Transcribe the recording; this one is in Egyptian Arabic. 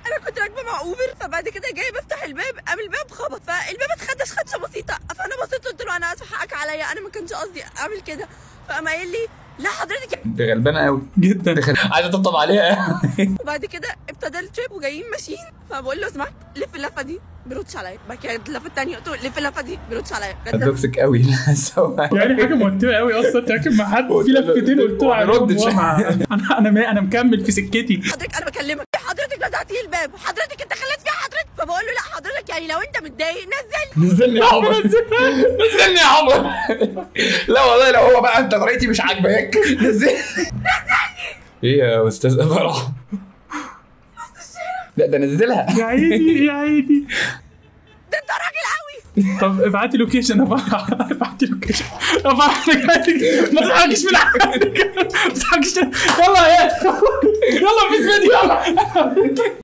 انا كنت راكبه مع اوبر فبعد كده جاي بفتح الباب قام الباب خبط فالباب اتخدش خدشه بسيطه فانا بصيت قلت له انا اسف حقك عليا انا ما كانش قصدي اعمل كده فقام قايل لي لا حضرتك انت غلبانه قوي جدا عايزه تطبطب عليها وبعد كده ابتدى التريب وجايين ماشيين فبقول له سمحت لف اللفه دي بيردش عليا بعد كده اللفه الثانيه قلت له لف اللفه دي بيردش عليا توكسيك قوي لا سوا يعني حاجه موتره قوي اصلا انت راكب مع حد في لفتين قلت له ما عليهم بيردش. وهو مع- انا انا ما- انا مكمل في سكتي حضرتك انا بكلمك حضرتك فتحتي لي الباب حضرتك انت خليت فيها حضرتك فبقول له لا حضرتك يعني لو انت متضايق نزل نزلني يا عمر نزلني يا عمر لا والله لو هو بقى انت طريقتي مش عاجباك نزلني ايه يا استاذ فرح لا ده نزلها يا عيني يا عيني ده انت راجل قوي طب ابعتي لوكيشن يا فرح ابعتي لوكيشن يا فرح أنا جايلك. ما تضحكش من عندك ما تضحكش يلا يا يلا في الفيديو يلا